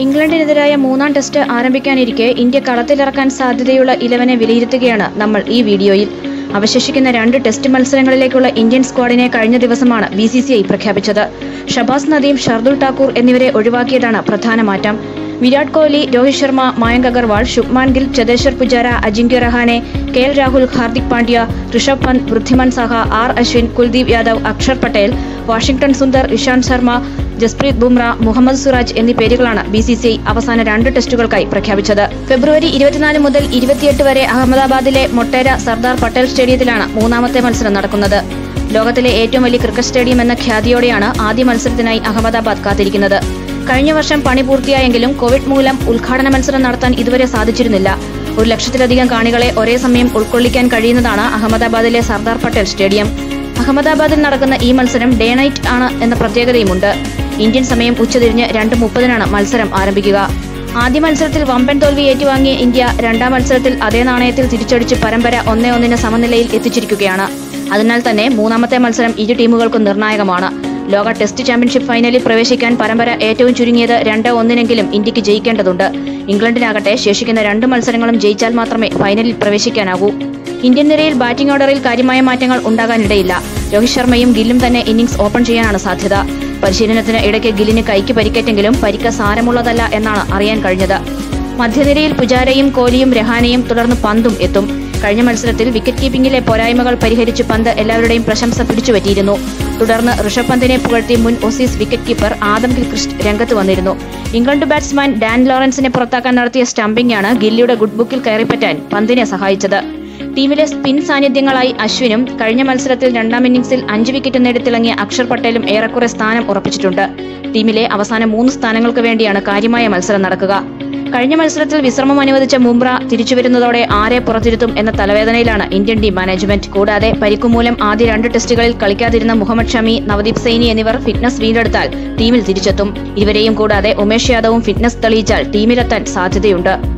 ഇംഗ്ലണ്ടിനെതിരായ മൂന്നാം test ആരംഭിക്കാനിരിക്കെ India കളത്തിലിറക്കാൻ സാധ്യതയുള്ള ഇലവനെ വിലയിരുത്തുകയാണ് നമ്മൾ ഈ വീഡിയോയിൽ അവശേഷിക്കുന്ന രണ്ട് ടെസ്റ്റ് മത്സരങ്ങളിലേക്കുള്ള ഇന്ത്യൻ സ്ക്വാഡിനെ കഴിഞ്ഞ ദിവസമാണ് ബി സി സി ഐ പ്രഖ്യാപിച്ചത് ഷബാസ് നദീം ഷർദുൽ ഠാക്കൂർ എന്നിവരെ ഒഴിവാക്കിയതാണ് പ്രധാന മാറ്റം Virat Kohli Rohit Sharma Mayank Agarwal Shubman Gill Cheteshwar Pujara Ajinkya Rahane K L Rahul Hardik Pandya Rishabh Pant Wriddhiman Saha R Ashwin Kuldeep Yadav Axar Patel Washington Sundar Ishant Sharma Jasprit Bumrah Mohammed Siraj എന്നീ പേരുകളാണ് ബി സി സി ഐ അവസാന രണ്ട് ടെസ്റ്റുകൾക്കായി പ്രഖ്യാപിച്ചത് ഫെബ്രുവരി ഇരുപത്തിനാല് മുതൽ ഇരുപത്തിയെട്ട് വരെ അഹമ്മദാബാദിലെ മൊട്ടേര സർദാർ പട്ടേൽ സ്റ്റേഡിയത്തിലാണ് മൂന്നാമത്തെ മത്സരം നടക്കുന്നത് ലോകത്തിലെ ഏറ്റവും വലിയ ക്രിക്കറ്റ് സ്റ്റേഡിയം എന്ന ഖ്യാതിയോടെയാണ് ആദ്യ മത്സരത്തിനായി അഹമ്മദാബാദ് കാത്തിരിക്കുന്നത് കഴിഞ്ഞ വർഷം പണി പൂർത്തിയായെങ്കിലും കോവിഡ് മൂലം ഉദ്ഘാടന മത്സരം നടത്താൻ ഇതുവരെ സാധിച്ചിരുന്നില്ല ഒരു ലക്ഷത്തിലധികം കാണികളെ ഒരേ സമയം ഉൾക്കൊള്ളിക്കാൻ കഴിയുന്നതാണ് അഹമ്മദാബാദിലെ സർദാർ പട്ടേൽ സ്റ്റേഡിയം അഹമ്മദാബാദിൽ നടക്കുന്ന ഈ മത്സരം ഡേ നൈറ്റ് ആണ് എന്ന പ്രത്യേകതയുമുണ്ട് ഇന്ത്യൻ സമയം ഉച്ചതിരിഞ്ഞ് രണ്ട് മുപ്പതിനാണ് മത്സരം ആരംഭിക്കുക ആദ്യ മത്സരത്തിൽ വമ്പൻ തോൽവി ഏറ്റുവാങ്ങിയ ഇന്ത്യ രണ്ടാം മത്സരത്തിൽ അതേ നാണയത്തിൽ തിരിച്ചടിച്ച് പരമ്പര ഒന്നേ ഒന്നിന് സമനിലയിൽ എത്തിച്ചിരിക്കുകയാണ് അതിനാൽ തന്നെ മൂന്നാമത്തെ മത്സരം ഇരു ടീമുകൾക്കും നിർണായകമാണ് ലോക ടെസ്റ്റ് ചാമ്പ്യൻഷിപ്പ് ഫൈനലിൽ പ്രവേശിക്കാൻ പരമ്പര ഏറ്റവും ചുരുങ്ങിയത് രണ്ട് ഒന്നിനെങ്കിലും ഇന്ത്യക്ക് ജയിക്കേണ്ടതുണ്ട് ഇംഗ്ലണ്ടിനാകട്ടെ ശേഷിക്കുന്ന രണ്ട് മത്സരങ്ങളും ജയിച്ചാൽ മാത്രമേ ഫൈനലിൽ പ്രവേശിക്കാനാകൂ ഇന്ത്യൻ നിരയിൽ ബാറ്റിംഗ് ഓർഡറിൽ കാര്യമായ മാറ്റങ്ങൾ ഉണ്ടാകാനിടയില്ല രോഹിത് ശർമ്മയും ഗില്ലും തന്നെ ഇന്നിംഗ്സ് ഓപ്പൺ ചെയ്യാനാണ് സാധ്യത പരിശീലനത്തിന് ഇടയ്ക്ക് ഗില്ലിന് കൈക്ക് പരിക്കേറ്റെങ്കിലും പരിക്ക് സാരമുള്ളതല്ല എന്നാണ് അറിയാൻ കഴിഞ്ഞത് മധ്യനിരയിൽ പുജാരയും കോഹ്ലിയും രഹാനെയും തുടർന്ന് പന്തും എത്തും കഴിഞ്ഞ മത്സരത്തിൽ വിക്കറ്റ് കീപ്പിംഗിലെ പോരായ്മകൾ പരിഹരിച്ച് പന്ത് എല്ലാവരുടെയും പ്രശംസ പിടിച്ചുപറ്റിയിരുന്നു തുടർന്ന് ഋഷഭ് പന്തിനെ പുകഴ്ത്തി മുൻ Aussies wicket keeper Adam Gilchrist രംഗത്ത് വന്നിരുന്നു ഇംഗ്ലണ്ട് ബാറ്റ്സ്മാൻ ഡാൻ ലോറൻസിനെ പുറത്താക്കാൻ നടത്തിയ സ്റ്റംപിംഗാണ് ഗില്ലിയുടെ ഗുഡ് ബുക്കിൽ കയറിപ്പറ്റാൻ പന്തിനെ സഹായിച്ചത് ടീമിലെ സ്പിൻ സാന്നിധ്യങ്ങളായി അശ്വിനും കഴിഞ്ഞ മത്സരത്തിൽ രണ്ടാം ഇന്നിംഗ്സിൽ അഞ്ച് വിക്കറ്റ് നേടി തിളങ്ങിയ അക്ഷർ പട്ടേലും ഏറെക്കുറെ സ്ഥാനം ഉറപ്പിച്ചിട്ടുണ്ട് ടീമിലെ അവസാന മൂന്ന് സ്ഥാനങ്ങൾക്ക് വേണ്ടിയാണ് കാര്യമായ മത്സരം നടക്കുക കഴിഞ്ഞ മത്സരത്തിൽ വിശ്രമം അനുവദിച്ച മുംബ്ര തിരിച്ചുവരുന്നതോടെ ആരെ പുറത്തിരുത്തും എന്ന തലവേദനയിലാണ് ഇന്ത്യൻ ടീം മാനേജ്മെന്റ് കൂടാതെ പരിക്കുമൂലം ആദ്യ രണ്ട് ടെസ്റ്റുകളിൽ കളിക്കാതിരുന്ന മുഹമ്മദ് ഷമി നവദീപ് സൈനി എന്നിവർ ഫിറ്റ്നസ് വീണ്ടെടുത്താൽ ടീമിൽ തിരിച്ചെത്തും ഇരുവരെയും കൂടാതെ ഉമേഷ് യാദവും ഫിറ്റ്നസ് തെളിയിച്ചാൽ ടീമിലെത്താൻ സാധ്യതയുണ്ട്